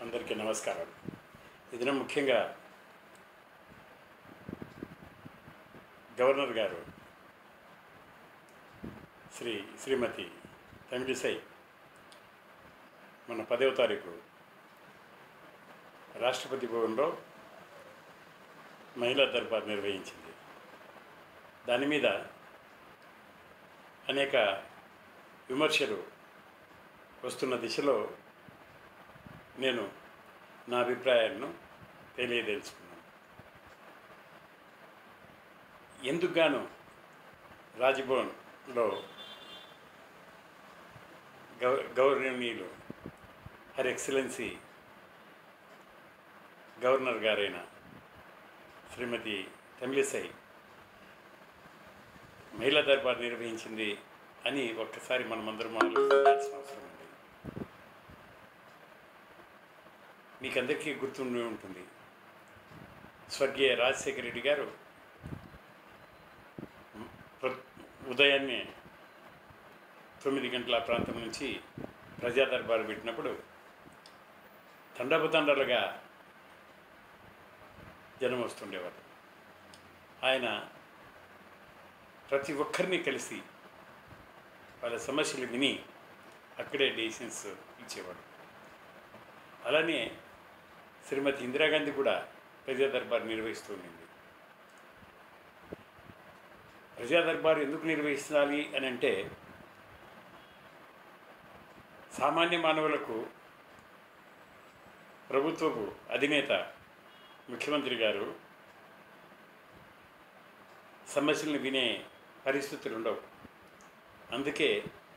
అందరికీ నమస్కారం ఈ దినం ముఖ్యంగా గవర్నర్ గారు శ్రీ శ్రీమతి తమిళిసై మన పదవ తారీఖు రాష్ట్రపతి భవన్లో మహిళా దర్బార్ నిర్వహించింది దాని మీద అనేక విమర్శలు వస్తున్న దిశలో నేను నా అభిప్రాయాలను తెలియదలుచుకున్నాను ఎందుకు గాను రాజ్భవన్లో గౌ గౌరవనీయులు హర్ ఎక్సలెన్సీ గవర్నర్ గారైన శ్రీమతి తమిళిసై మహిళా దర్బార్ నిర్వహించింది అని ఒక్కసారి మనమందరం ఆలోచించాల్సిన అవసరం ఉంది మీకందరికీ గుర్తుండి ఉంటుంది స్వర్గీయ రాజశేఖర రెడ్డి గారు ప్ర- ఉదయాన్నే తొమ్మిది గంటల ప్రాంతం నుంచి ప్రజా దర్బారు పెట్టినప్పుడు తండపుతండలుగా జనం వస్తుండేవారు ఆయన ప్రతి ఒక్కరిని కలిసి వాళ్ళ సమస్యలు విని అక్కడే డెసిషన్స్ ఇచ్చేవాడు అలానే శ్రీమతి ఇందిరాగాంధీ కూడా ప్రజా దర్బార్ నిర్వహిస్తూ ఉండింది ప్రజా దర్బార్ ఎందుకు నిర్వహించాలి అని అంటే సామాన్య మానవులకు ప్రభుత్వపు అధినేత ముఖ్యమంత్రి గారు సమస్యలను వినే పరిస్థితులు ఉండవు అందుకే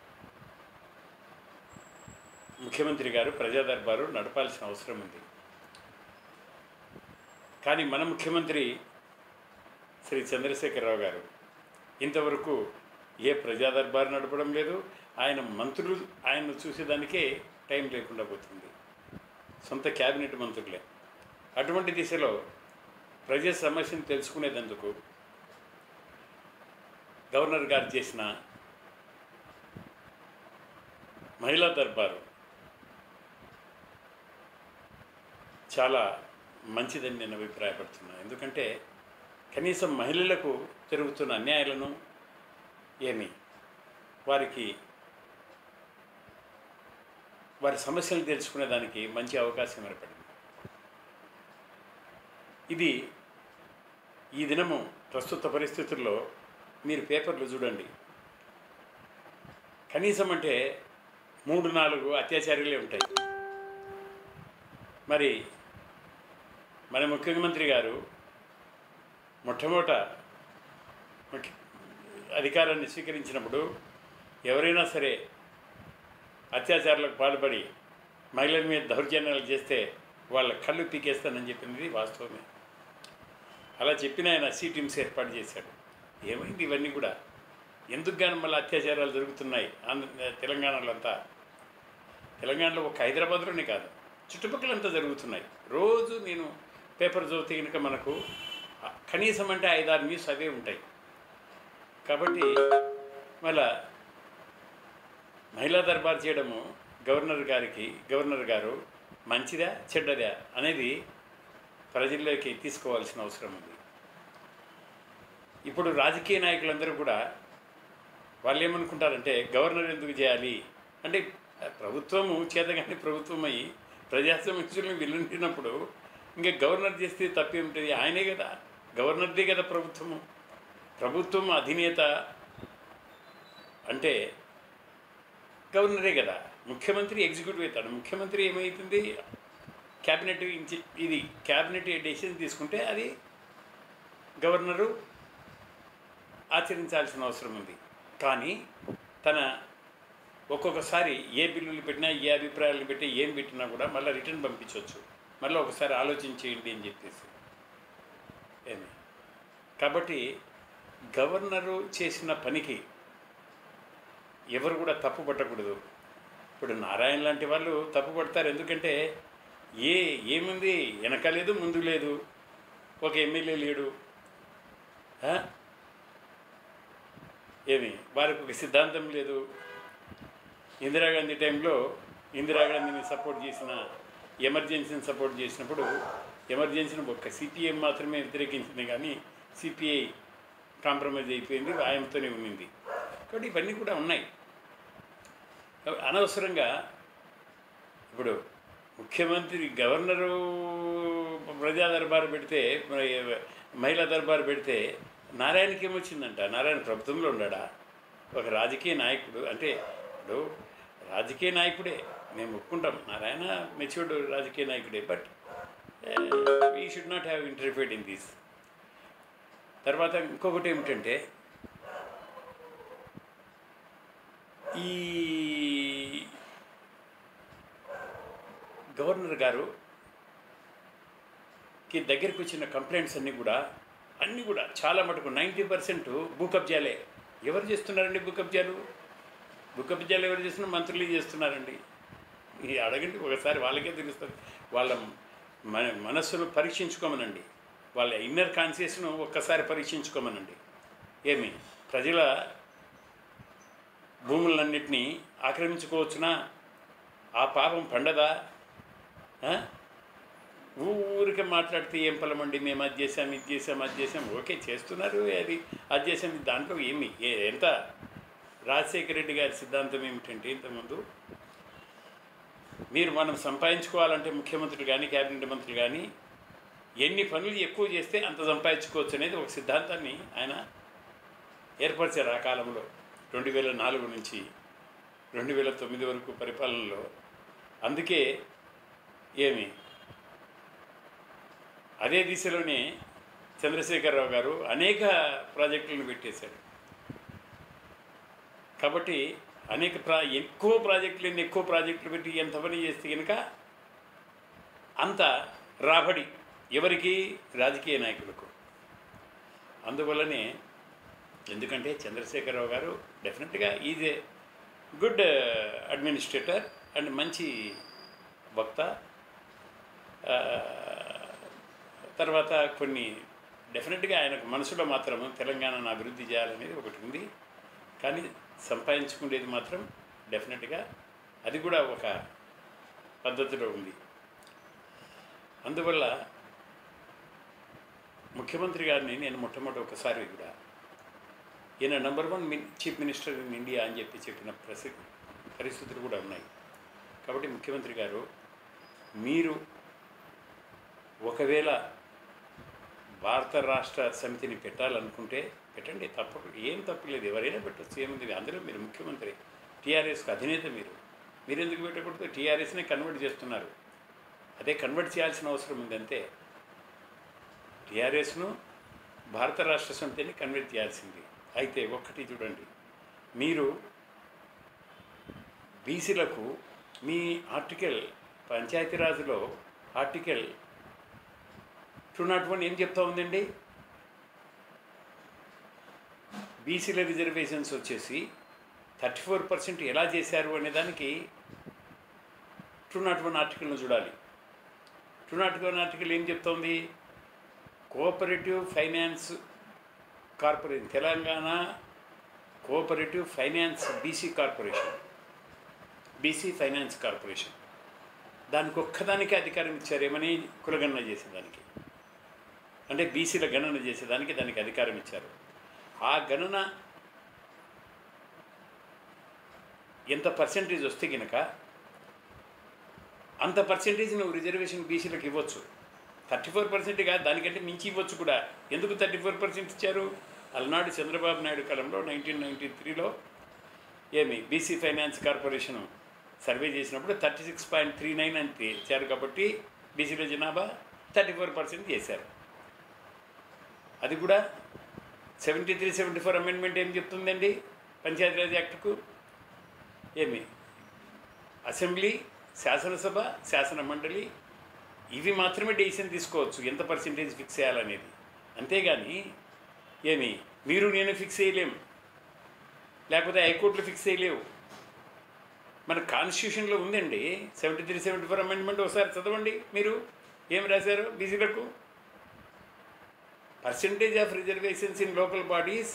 ముఖ్యమంత్రి గారు ప్రజా దర్బారు నడపాల్సిన అవసరం ఉంది కానీ మన ముఖ్యమంత్రి శ్రీ చంద్రశేఖరరావు గారు ఇంతవరకు ఏ ప్రజా దర్బారు నడపడం లేదు ఆయన మంత్రులు ఆయన్ను చూసేదానికే టైం లేకుండా పోతుంది సొంత క్యాబినెట్ మంత్రులే అటువంటి దిశలో ప్రజా సమస్యను తెలుసుకునేందుకు గవర్నర్ గారు చేసిన మహిళా దర్బారు చాలా మంచిదని నేను అభిప్రాయపడుతున్నాను ఎందుకంటే కనీసం మహిళలకు జరుగుతున్న అన్యాయాలను ఏమి వారికి వారి సమస్యలు తెలుసుకునేదానికి మంచి అవకాశం ఏర్పడింది ఇది ఈ దినము ప్రస్తుత పరిస్థితుల్లో మీరు పేపర్లు చూడండి కనీసం అంటే మూడు నాలుగు అత్యాచారాలే ఉంటాయి మరి మన ముఖ్యమంత్రి గారు మొట్టమొదట ముఖ్య అధికారాన్ని స్వీకరించినప్పుడు ఎవరైనా సరే అత్యాచారాలకు పాల్పడి మహిళల మీద దౌర్జన్యాలు చేస్తే వాళ్ళ కళ్ళు పీకేస్తానని చెప్పింది వాస్తవమే అలా చెప్పిన ఆయన సి టీమ్స్ ఏర్పాటు చేశాడు ఏమైంది ఇవన్నీ కూడా ఎందుకు గాను మళ్ళీ అత్యాచారాలు జరుగుతున్నాయి ఆంధ్ర తెలంగాణలో అంతా తెలంగాణలో ఒక హైదరాబాద్లోనే కాదు చుట్టుపక్కలంతా జరుగుతున్నాయి రోజు నేను పేపర్ చదివితే కనుక మనకు కనీసం అంటే ఐదారు న్యూస్ అవే ఉంటాయి కాబట్టి మళ్ళా మహిళా దర్బార్ చేయడము గవర్నర్ గారికి గవర్నర్ గారు మంచిదా చెడ్డదా అనేది ప్రజల్లోకి తీసుకోవాల్సిన అవసరం ఉంది ఇప్పుడు రాజకీయ నాయకులందరూ కూడా వాళ్ళు ఏమనుకుంటారంటే గవర్నర్ ఎందుకు చేయాలి అంటే ప్రభుత్వము చేతగాని ప్రభుత్వం అయ్యి ప్రజా సమస్యలను విలుంటినప్పుడు ఇంకా గవర్నర్ చేస్తే తప్పేమిటది ఆయనే కదా గవర్నర్దే కదా ప్రభుత్వము ప్రభుత్వం అధినేత అంటే గవర్నరే కదా ముఖ్యమంత్రి ఎగ్జిక్యూటివ్ అవుతాడు ముఖ్యమంత్రి ఏమవుతుంది క్యాబినెట్ ఇంచి ఇది క్యాబినెట్ డెసిషన్ తీసుకుంటే అది గవర్నరు ఆచరించాల్సిన అవసరం ఉంది కానీ తన ఒక్కొక్కసారి ఏ బిల్లులు పెట్టినా ఏ అభిప్రాయాలు పెట్టి ఏం పెట్టినా కూడా మళ్ళీ రిటర్న్ పంపించవచ్చు మళ్ళీ ఒకసారి ఆలోచించేయండి అని చెప్పేసి ఏమి కాబట్టి గవర్నరు చేసిన పనికి ఎవరు కూడా తప్పు పట్టకూడదు ఇప్పుడు నారాయణ లాంటి వాళ్ళు తప్పు పడతారు ఎందుకంటే ఏ ఏముంది వెనక లేదు ముందు లేదు ఒక ఎమ్మెల్యే లేడు ఆ? ఏమి వారికి ఒక సిద్ధాంతం లేదు ఇందిరాగాంధీ టైంలో ఇందిరాగాంధీని సపోర్ట్ చేసిన ఎమర్జెన్సీని సపోర్ట్ చేసినప్పుడు ఎమర్జెన్సీని ఒక్క సిపిఎం మాత్రమే వ్యతిరేకించింది కానీ సిపిఐ కాంప్రమైజ్ అయిపోయింది ఆయనతోనే ఉన్నింది కాబట్టి ఇవన్నీ కూడా ఉన్నాయి కాబట్టి అనవసరంగా ఇప్పుడు ముఖ్యమంత్రి గవర్నరు ప్రజా దర్బారు పెడితే మరి మహిళా దర్బారు పెడితే నారాయణకి ఏమొచ్చిందంట నారాయణ ప్రభుత్వంలో ఉన్నాడా ఒక రాజకీయ నాయకుడు అంటే ఇప్పుడు రాజకీయ నాయకుడే మేము ఒప్పుకుంటాం నారాయణ మెచ్యూర్డ్ రాజకీయ నాయకుడే but we should not have interfered in this తర్వాత ఇంకొకటి ఏమిటంటే ఈ గవర్నర్ గారు కి దగ్గరికి వచ్చిన కంప్లైంట్స్ అన్నీ కూడా అన్నీ కూడా చాలా మటుకు నైంటీ పర్సెంట్ భూ కబ్జాలే ఎవరు చేస్తున్నారండి భూ కబ్జాలు భూ కబ్జాలు ఎవరు చేస్తున్నారు మంత్రులు చేస్తున్నారండి ఇది అడగండి ఒకసారి వాళ్ళకే తెలుస్తుంది వాళ్ళ మన మనస్సును పరీక్షించుకోమనండి వాళ్ళ ఇన్నర్ కాన్షియస్ను ఒక్కసారి పరీక్షించుకోమనండి ఏమి ప్రజల భూములన్నింటినీ ఆక్రమించుకోవచ్చునా ఆ పాపం పండదా ఆ? ఊరికే మాట్లాడితే ఏం పొలమండి మేము అది చేసాం ఇది చేసాం అది చేసాం ఓకే చేస్తున్నారు అది అది చేసాం ఇది దాంట్లో ఏమి ఏ- ఎంత రాజశేఖర రెడ్డి గారి సిద్ధాంతం ఏమిటంటే ఇంతకుముందు మీరు మనం సంపాదించుకోవాలంటే ముఖ్యమంత్రులు కానీ క్యాబినెట్ మంత్రులు కానీ ఎన్ని పనులు ఎక్కువ చేస్తే అంత సంపాదించుకోవచ్చు అనేది ఒక సిద్ధాంతాన్ని ఆయన ఏర్పరిచారు ఆ కాలంలో రెండు వేల నాలుగు నుంచి రెండు వేల తొమ్మిది వరకు పరిపాలనలో అందుకే ఏమి అదే దిశలోనే చంద్రశేఖరరావు గారు అనేక ప్రాజెక్టులను పెట్టేశాడు కాబట్టి అనేక ప్రా ఎక్కువ ప్రాజెక్టులు ఎక్కువ ప్రాజెక్టులు పెట్టి ఎంత పని చేస్తే కనుక అంత రాబడి ఎవరికి రాజకీయ నాయకులకు అందువల్లనే ఎందుకంటే చంద్రశేఖరరావు గారు డెఫినెట్గా is a good administrator and మంచి వక్త ఆ, తర్వాత కొన్ని డెఫినెట్గా ఆయనకు మనసులో మాత్రం తెలంగాణను అభివృద్ధి చేయాలనేది ఒకటి ఉంది కానీ సంపాదించుకునేది మాత్రం డెఫినెట్గా అది కూడా ఒక పద్ధతిలో ఉంది అందువల్ల ముఖ్యమంత్రి గారిని నేను మొట్టమొదటి ఒకసారి కూడా ఈయన నంబర్ వన్ మిన్ చీఫ్ మినిస్టర్ ఇన్ ఇండియా అని చెప్పి చెప్పిన ప్రసి పరిస్థితులు కూడా ఉన్నాయి కాబట్టి ముఖ్యమంత్రి గారు మీరు ఒకవేళ భారత రాష్ట్ర సమితిని పెట్టాలనుకుంటే పెట్టండి తప్ప ఏం తప్పలేదు ఎవరైనా పెట్టచ్చు ఏముంది అందులో మీరు ముఖ్యమంత్రి టీఆర్ఎస్కి అధినేత మీరు మీరు ఎందుకు పెట్టకూడదు టీఆర్ఎస్ని కన్వర్ట్ చేస్తున్నారు అదే కన్వర్ట్ చేయాల్సిన అవసరం ఉంది అంతే టీఆర్ఎస్ను భారత రాష్ట్ర సమితిని కన్వర్ట్ చేయాల్సింది అయితే ఒక్కటి చూడండి మీరు బీసీలకు మీ ఆర్టికల్ పంచాయతీరాజ్లో ఆర్టికల్ టూ నాట్ వన్ ఏం చెప్తా ఉందండి బీసీల రిజర్వేషన్స్ వచ్చేసి థర్టీ ఫోర్ పర్సెంట్ ఎలా చేశారు అనే దానికి టూ నాట్ వన్ ఆర్టికల్ను చూడాలి టూ నాట్ వన్ ఆర్టికల్ ఏం చెప్తోంది cooperative finance corporation Telangana cooperative finance BC corporation BC finance corporation దానికి ఒక్కదానికి అధికారం ఇచ్చారేమని కులగణన చేసేదానికి అంటే బీసీల గణన చేసేదానికి దానికి అధికారం ఇచ్చారు ఆ గణన ఎంత పర్సెంటేజ్ వస్తే కనుక అంత పర్సెంటేజ్ నువ్వు రిజర్వేషన్ బీసీలకు ఇవ్వచ్చు థర్టీ ఫోర్ పర్సెంట్ కాదు దానికంటే మించి ఇవ్వచ్చు కూడా ఎందుకు థర్టీ ఫోర్ పర్సెంట్ ఇచ్చారు అలనాడు చంద్రబాబు నాయుడు కాలంలో నైన్టీన్ నైన్టీ త్రీలో ఏమి బీసీ ఫైనాన్స్ కార్పొరేషన్ సర్వే చేసినప్పుడు thirty six point three nine అని ఇచ్చారు కాబట్టి బీసీల జనాభా థర్టీ ఫోర్ పర్సెంట్ చేశారు అది కూడా seventy three seventy four amendment ఏం చెప్తుందండి పంచాయతీరాజ్ యాక్ట్కు ఏమి అసెంబ్లీ శాసనసభ శాసన మండలి ఇవి మాత్రమే డెసిషన్ తీసుకోవచ్చు ఎంత పర్సెంటేజ్ ఫిక్స్ చేయాలనేది అంతేగాని ఏమి మీరు నేను ఫిక్స్ చేయలేం లేకపోతే హైకోర్టులో ఫిక్స్ చేయలేవు మన కాన్స్టిట్యూషన్లో ఉందండి seventy three seventy four amendment ఒకసారి చదవండి మీరు ఏం రాశారు బీసీలకు percentage of reservations in local bodies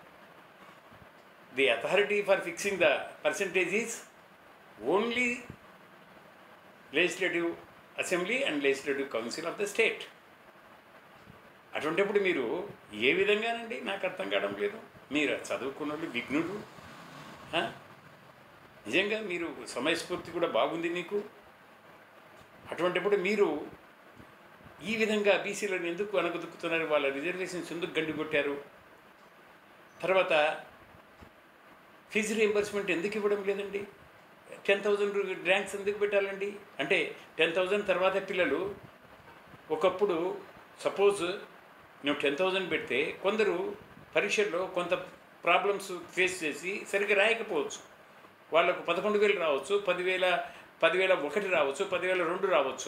the authority for fixing the percentage is only legislative assembly and legislative council of the state అటువంటిప్పుడు మీరు ఏ విధంగానండి నాకు అర్థం కావడం లేదు మీరు చదువుకున్న వాళ్ళు విఘ్నుడు ఆ? నిజంగా మీరు సమయస్ఫూర్తి కూడా బాగుంది మీకు అటువంటిప్పుడు మీరు ఈ విధంగా బీసీలను ఎందుకు అనగదొక్కుతున్నారు వాళ్ళ రిజర్వేషన్స్ ఎందుకు గండి కొట్టారు తర్వాత ఫీజు రీఎంబర్స్మెంట్ ఎందుకు ఇవ్వడం లేదండి టెన్ థౌజండ్ ర్యాంక్స్ ఎందుకు పెట్టాలండి అంటే టెన్ థౌజండ్ తర్వాత పిల్లలు ఒకప్పుడు సపోజ్ నువ్వు టెన్ థౌజండ్ పెడితే కొందరు పరీక్షల్లో కొంత ప్రాబ్లమ్స్ ఫేస్ చేసి సరిగ్గా రాయకపోవచ్చు వాళ్ళకు పదకొండు వేలు రావచ్చు పదివేల పదివేల ఒకటి రావచ్చు పదివేల రెండు రావచ్చు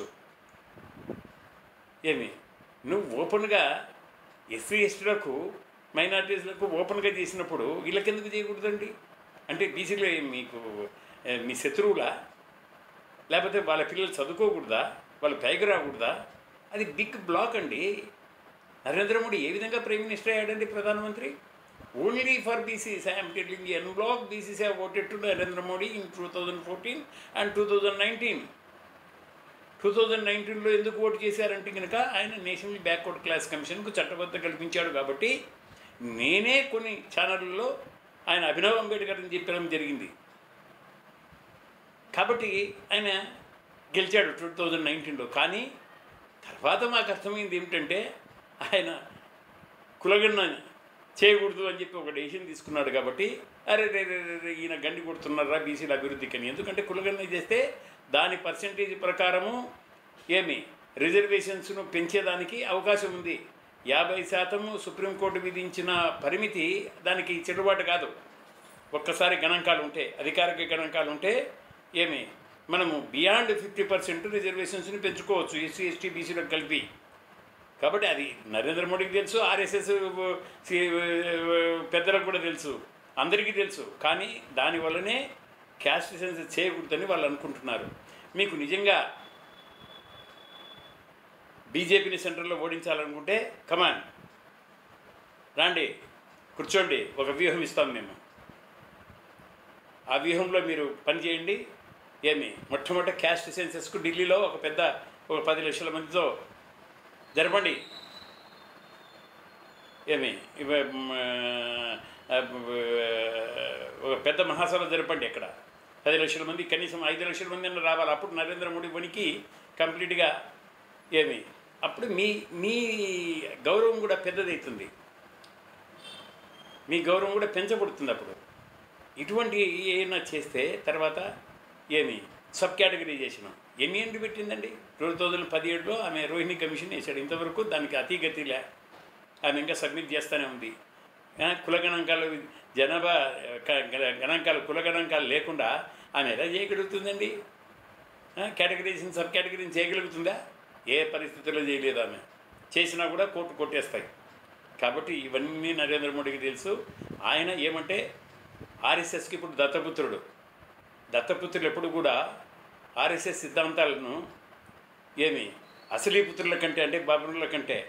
ఏమి నువ్వు ఓపెన్గా ఎస్సీ ఎస్టీలకు మైనార్టీస్లకు ఓపెన్గా చేసినప్పుడు వీళ్ళకెందుకు చేయకూడదండి అంటే బీసీలో ఏం మీకు ఏ, మీ శత్రువులా లేకపోతే వాళ్ళ పిల్లలు చదువుకోకూడదా వాళ్ళు పైకి రాకూడదా అది బిగ్ బ్లాక్ అండి నరేంద్ర మోడీ ఏ విధంగా ప్రైమ్ మినిస్టర్ అయ్యాడండి ప్రధానమంత్రి only for BCs I'm telling en bloc BCs have voted to Narendra Modi in two thousand fourteen and two thousand nineteen two thousand నైన్టీన్లో ఎందుకు ఓటు చేశారంటే కనుక ఆయన నేషనల్ బ్యాక్వర్డ్ క్లాస్ కమిషన్కు చట్టబద్ధ కల్పించాడు కాబట్టి నేనే కొన్ని ఛానళ్ళలో ఆయన అభినవ్ అంబేద్కర్ అని చెప్పడం జరిగింది కాబట్టి ఆయన గెలిచాడు టూ థౌజండ్ నైన్టీన్లో కానీ తర్వాత మాకు అర్థమైంది ఏమిటంటే ఆయన కులగన్న చేయకూడదు అని చెప్పి ఒక డెసిషన్ తీసుకున్నాడు కాబట్టి అరే రే రే రే రే, ఈయన గండి కొడుతున్నారా బీసీల అభివృద్ధికి అని ఎందుకంటే కులగన్న చేస్తే దాని పర్సంటేజ్ ప్రకారము ఏమి రిజర్వేషన్స్ను పెంచేదానికి అవకాశం ఉంది యాభై శాతము సుప్రీంకోర్టు విధించిన పరిమితి దానికి చెల్లుబాటు కాదు ఒక్కసారి గణాంకాలు ఉంటే అధికారిక గణాంకాలు ఉంటే ఏమి మనము బియాండ్ ఫిఫ్టీ పర్సెంట్ రిజర్వేషన్స్ని పెంచుకోవచ్చు ఎస్సీ ఎస్టీ బీసీలకు కలిపి కాబట్టి అది నరేంద్ర మోడీకి తెలుసు ఆర్ఎస్ఎస్ పెద్దలకు కూడా తెలుసు అందరికీ తెలుసు కానీ దానివల్లనే క్యాస్ట్ సెన్సెస్ చేయకూడదని వాళ్ళు అనుకుంటున్నారు మీకు నిజంగా బీజేపీని సెంటర్లో ఓడించాలనుకుంటే కమాన్ రాండి కూర్చోండి ఒక వ్యూహం ఇస్తాం మేము ఆ వ్యూహంలో మీరు పని చేయండి ఏమి మొట్టమొదటి క్యాస్ట్ సెన్సెస్కు ఢిల్లీలో ఒక పెద్ద ఒక పది లక్షల మందితో జరపండి ఏమి ఇవ- మ్, ఆ, ఒక పెద్ద మహాసభ జరపండి ఇక్కడ పది లక్షల మంది కనీసం ఐదు లక్షల మంది అన్న రావాలి అప్పుడు నరేంద్ర మోడీ వనికి కంప్లీట్గా ఏమి అప్పుడు మీ మీ గౌరవం కూడా పెద్దదవుతుంది మీ గౌరవం కూడా పెంచబడుతుంది అప్పుడు ఇటువంటి ఏమైనా చేస్తే తర్వాత ఏమి సబ్ కేటగరైజేషన్ ఎన్ని ఏంటి పెట్టిందండి టూ థౌజండ్ పదిహేడులో ఆమె రోహిణి కమిషన్ వేసాడు ఇంతవరకు దానికి అతిగతిలే ఆమె ఇంకా సబ్మిట్ చేస్తూనే ఉంది ఆ, కుల గణాంకాలు జనాభా క- గణ- గణాంకాలు కుల గణాంకాలు లేకుండా ఆమె ఎలా చేయగలుగుతుందండి కేటగిరీని సబ్ కేటగిరీని చేయగలుగుతుందా ఏ పరిస్థితుల్లో చేయలేదు ఆమె చేసినా కూడా కోర్టు కొట్టేస్తాయి కాబట్టి ఇవన్నీ నరేంద్ర మోడీకి తెలుసు ఆయన ఏమంటే ఆర్ఎస్ఎస్కి ఇప్పుడు దత్తపుత్రుడు దత్తపుత్రులు ఎప్పుడు కూడా ఆర్ఎస్ఎస్ సిద్ధాంతాలను ఏమి అసలీ పుత్రుల కంటే అంటే బాబుల కంటే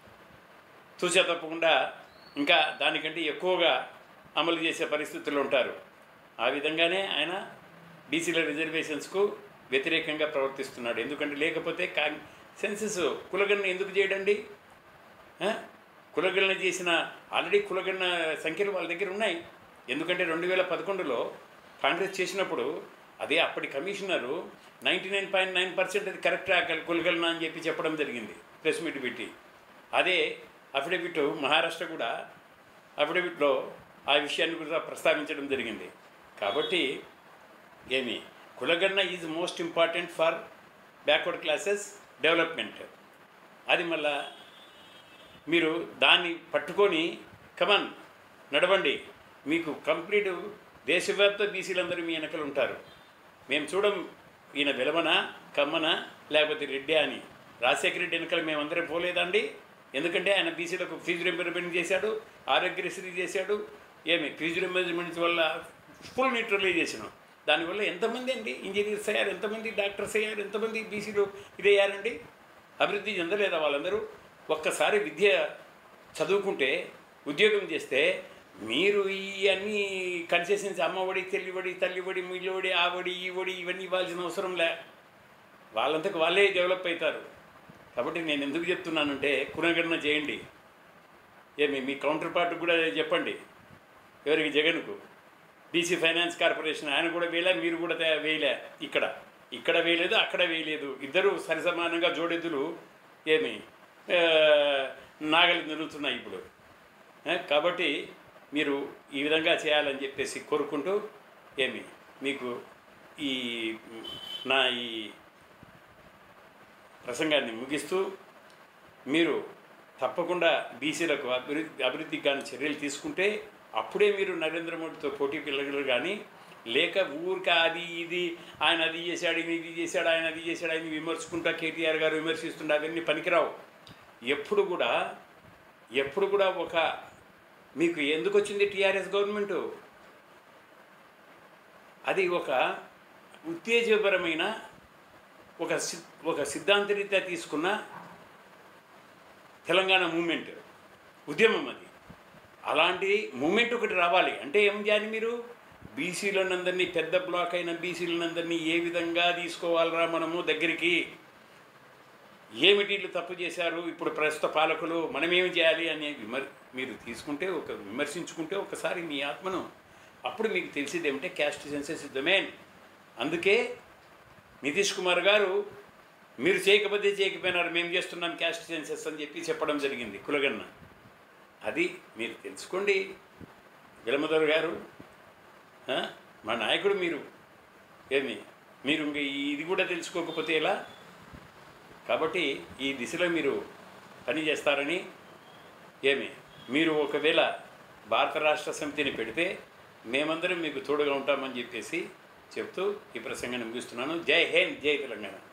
చూసే తప్పకుండా ఇంకా దానికంటే ఎక్కువగా అమలు చేసే పరిస్థితుల్లో ఉంటారు ఆ విధంగానే ఆయన బీసీల రిజర్వేషన్స్కు వ్యతిరేకంగా ప్రవర్తిస్తున్నాడు ఎందుకంటే లేకపోతే కా సెన్సెస్ కులగణన ఎందుకు చేయడండి ఆ? కులగణన చేసిన ఆల్రెడీ కులగణన సంఖ్యలు వాళ్ళ దగ్గర ఉన్నాయి ఎందుకంటే రెండు వేల పదకొండులో కాంగ్రెస్ చేసినప్పుడు అదే అప్పటి commissioner ninety nine point nine percent అది కరెక్ట్ కులగణన అని చెప్పి చెప్పడం జరిగింది ప్రెస్ మీట్ పెట్టి అదే అఫిడవిట్ మహారాష్ట్ర కూడా అఫిడవిట్లో ఆ విషయాన్ని కూడా ప్రస్తావించడం జరిగింది కాబట్టి ఏమి కులగణన is most important for backward classes development అది మళ్ళా మీరు దాన్ని పట్టుకొని కమన్ నడవండి మీకు కంప్లీట్ దేశవ్యాప్త బీసీలందరూ మీ వెనకలు ఉంటారు మేము చూడం ఈయన వెలమన కమ్మన లేకపోతే రెడ్డి అని రాజశేఖర రెడ్డి వెనకలు మేమందరం పోలేదండి ఎందుకంటే ఆయన బీసీలకు ఫీజు రింబర్మెంట్ చేశాడు ఆరోగ్యశ్రీ చేశాడు ఏమి ఫీజు రింబర్మెంట్ వల్ల ఫుల్ న్యూట్రలైజేషన్ దానివల్ల ఎంతమంది అండి ఇంజనీర్స్ అయ్యారు ఎంతమంది డాక్టర్స్ అయ్యారు ఎంతమంది బీసీలు ఇదయ్యారండి అభివృద్ధి చెందలేదా వాళ్ళందరూ ఒక్కసారి విద్య చదువుకుంటే ఉద్యోగం చేస్తే మీరు ఈ అన్ని కన్సెషన్స్ అమ్మఒడి తెల్లిబడి తల్లిబడి మిల్లిబడి ఆ ఒడి ఈ ఒడి ఇవన్నీ ఇవ్వాల్సిన అవసరం లే వాళ్ళంతకు వాళ్ళే డెవలప్ అవుతారు కాబట్టి నేను ఎందుకు చెప్తున్నానంటే కులగణన చేయండి ఏమి మీ కౌంటర్ పార్ట్ కూడా చెప్పండి ఎవరికి జగన్కు బీసీ ఫైనాన్స్ కార్పొరేషన్ ఆయన కూడా వేయలే మీరు కూడా తే- వేయలే ఇక్కడ ఇక్కడ వేయలేదు అక్కడ వేయలేదు ఇద్దరు సరిసమానంగా జోడెద్దులు ఏమి ఆ, నాగలి నిలుతున్నాయి ఇప్పుడు ఆ, కాబట్టి మీరు ఈ విధంగా చేయాలని చెప్పేసి కోరుకుంటూ ఏమి మీకు ఈ నా ఈ ప్రసంగాన్ని ముగిస్తూ మీరు తప్పకుండా బీసీలకు అభివృద్ధి అభివృద్ధికి కానీ చర్యలు తీసుకుంటే అప్పుడే మీరు నరేంద్ర మోడీతో పోటీకి వెళ్ళగలరు కానీ లేక ఊరిక అది ఇది ఆయన అది చేశాడు ఈయన ఇది చేశాడు ఆయన అది చేశాడు ఆయన విమర్శించుకుంటా కేటీఆర్ గారు విమర్శిస్తుంటే అవన్నీ పనికిరావు ఎప్పుడు కూడా ఎప్పుడు కూడా ఒక మీకు ఎందుకు వచ్చింది టీఆర్ఎస్ గవర్నమెంటు అది ఒక ఉత్తేజపరమైన ఒక సి ఒక సిద్ధాంతరీత్యా తీసుకున్న తెలంగాణ మూమెంట్ ఉద్యమం అది అలాంటి మూమెంట్ ఒకటి రావాలి అంటే ఏం చేయాలి మీరు బీసీలనందరినీ పెద్ద బ్లాక్ అయిన బీసీలనందరినీ ఏ విధంగా తీసుకోవాలరా మనము దగ్గరికి ఏమిటి వీళ్ళు తప్పు చేశారు ఇప్పుడు ప్రస్తుత పాలకులు మనమేమి చేయాలి అనే విమర్ మీరు తీసుకుంటే ఒక విమర్శించుకుంటే ఒకసారి మీ ఆత్మను అప్పుడు మీకు తెలిసేది ఏమిటంటే caste census is the main అందుకే నితీష్ కుమార్ గారు మీరు చేయకపోతే చేయకపోయినారు మేము చేస్తున్నాం క్యాస్ట్ సెన్సెస్ అని చెప్పి చెప్పడం జరిగింది కులగన్న అది మీరు తెలుసుకోండి విలమదర్ గారు ఆ? మా నాయకుడు మీరు ఏమి మీరు ఇంక ఇది కూడా తెలుసుకోకపోతే ఎలా కాబట్టి ఈ దిశలో మీరు పని చేస్తారని ఏమి మీరు ఒకవేళ భారత రాష్ట్ర సమితిని పెడితే మేమందరం మీకు తోడుగా ఉంటామని చెప్పేసి చెప్తూ ఈ ప్రసంగాన్ని ముగిస్తున్నాను జై హింద్ జై తెలంగాణ